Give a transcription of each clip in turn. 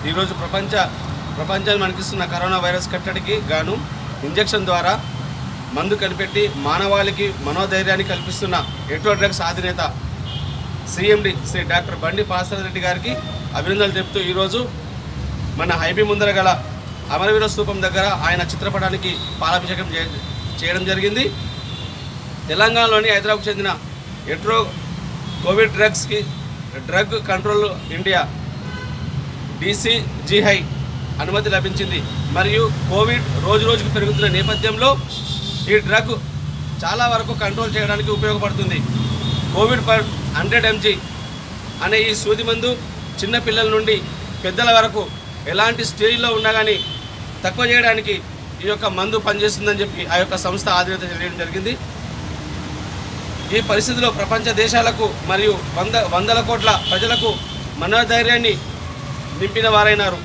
ఈరోజు ప్రపంచ ప్రపంచాన్ని మనకిస్తున్న కరోనా వైరస్ కట్టడికి గాను ఇంజెక్షన్ ద్వారా మందు కనిపెట్టి మానవాళికి మనోధైర్యాన్ని కల్పిస్తున్న ఎటో డ్రగ్స్ అధినేత సిఎండి శ్రీ డాక్టర్ బండి పాసరెడ్డి గారికి అభినందనలు చెప్తూ ఈరోజు మన హైబీ ముందర గల అమరవీర స్థూపం దగ్గర ఆయన చిత్రపటానికి పాలాభిషేకం చే- చేయడం జరిగింది తెలంగాణలోని హైదరాబాద్కు చెందిన ఎట్రో కోవిడ్ డ్రగ్స్కి డ్రగ్ కంట్రోల్ ఇండియా డీసీజీహై అనుమతి లభించింది మరియు కోవిడ్ రోజు రోజుకు పెరుగుతున్న నేపథ్యంలో ఈ డ్రగ్ చాలా వరకు కంట్రోల్ చేయడానికి ఉపయోగపడుతుంది కోవిడ్ పర్ హండ్రెడ్ ఎంజీ అనే ఈ సూది మందు చిన్న పిల్లల నుండి పెద్దల వరకు ఎలాంటి స్టేజ్లో ఉన్నా కానీ తక్కువ చేయడానికి ఈ యొక్క మందు పనిచేస్తుందని చెప్పి ఆ యొక్క సంస్థ ఆధీనత చేయడం జరిగింది ఈ పరిస్థితిలో ప్రపంచ దేశాలకు మరియు వంద వందల కోట్ల ప్రజలకు మనోధైర్యాన్ని నింపిన వారైనారు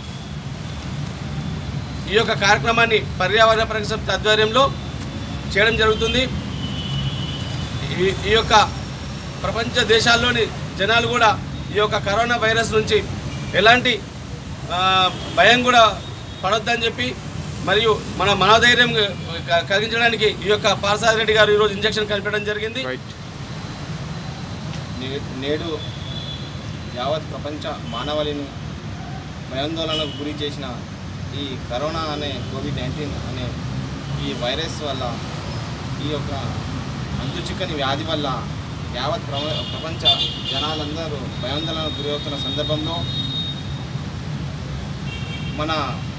ఈ యొక్క కార్యక్రమాన్ని పర్యావరణ పరిషత్ ఆధ్వర్యంలో చేయడం జరుగుతుంది ఈ ఈ యొక్క ప్రపంచ దేశాల్లోని జనాలు కూడా ఈ యొక్క కరోనా వైరస్ నుంచి ఎలాంటి ఆ, భయం కూడా పడొద్దని చెప్పి మరియు మన మనోధైర్యం క- కలిగించడానికి ఈ యొక్క పార్సాది రెడ్డి గారు ఈరోజు ఇంజెక్షన్ కనిపెట్టడం జరిగింది నే- నేడు యావత్ ప్రపంచ మానవాళిని భయాందోళనకు గురి చేసిన ఈ కరోనా అనే కోవిడ్ నైన్టీన్ అనే ఈ వైరస్ వల్ల ఈ యొక్క అంతుచిక్కని వ్యాధి వల్ల యావత్ ప్రవ ప్రపంచ జనాలందరూ భయాందోళనకు గురి అవుతున్న సందర్భంలో మన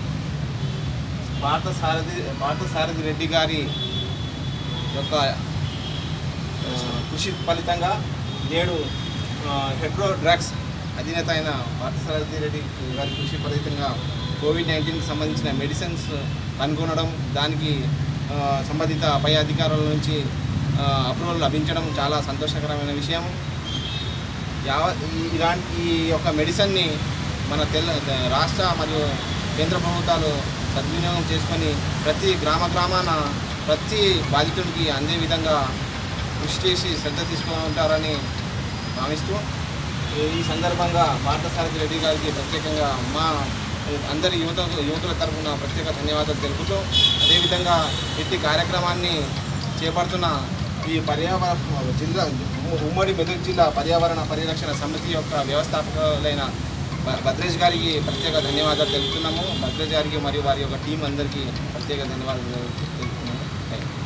భారత సారథి భారత సారథి రెడ్డి గారి యొక్క ఆ, కృషి ఫలితంగా నేడు హెడ్రో డ్రగ్స్ అధినేత అయిన పార్థసారథి రెడ్డి గారి కృషి ఫలితంగా కోవిడ్ నైన్టీన్కి సంబంధించిన మెడిసిన్స్ కనుగొనడం దానికి ఆ, సంబంధిత పై అధికారుల నుంచి అప్రూవల్ లభించడం చాలా సంతోషకరమైన విషయం యావ ఈ- ఇలాంటి ఈ యొక్క మెడిసిన్ని మన తెల్ల రాష్ట్ర మరియు కేంద్ర ప్రభుత్వాలు సద్వినియోగం చేసుకొని ప్రతి గ్రామ గ్రామాన ప్రతి బాధితుడికి అందే విధంగా కృషి చేసి శ్రద్ధ తీసుకుంటారని భావిస్తూ ఈ సందర్భంగా పార్థసారథి రెడ్డి గారికి ప్రత్యేకంగా మా అందరి యువత యువకుల తరఫున ప్రత్యేక ధన్యవాదాలు తెలుపుతూ అదేవిధంగా ఇట్టి కార్యక్రమాన్ని చేపడుతున్న ఈ పర్యావరణ జిల్లా ఉమ్మడి మెదక్ జిల్లా పర్యావరణ పరిరక్షణ సమితి యొక్క వ్యవస్థాపకులైన భ- భద్రేష్ గారికి ప్రత్యేక ధన్యవాదాలు తెలుపుతున్నాము భద్రేష్ గారికి మరియు వారి యొక్క టీం అందరికీ ప్రత్యేక ధన్యవాదాలు తెలుపుతున్నాము థ్యాంక్ యూ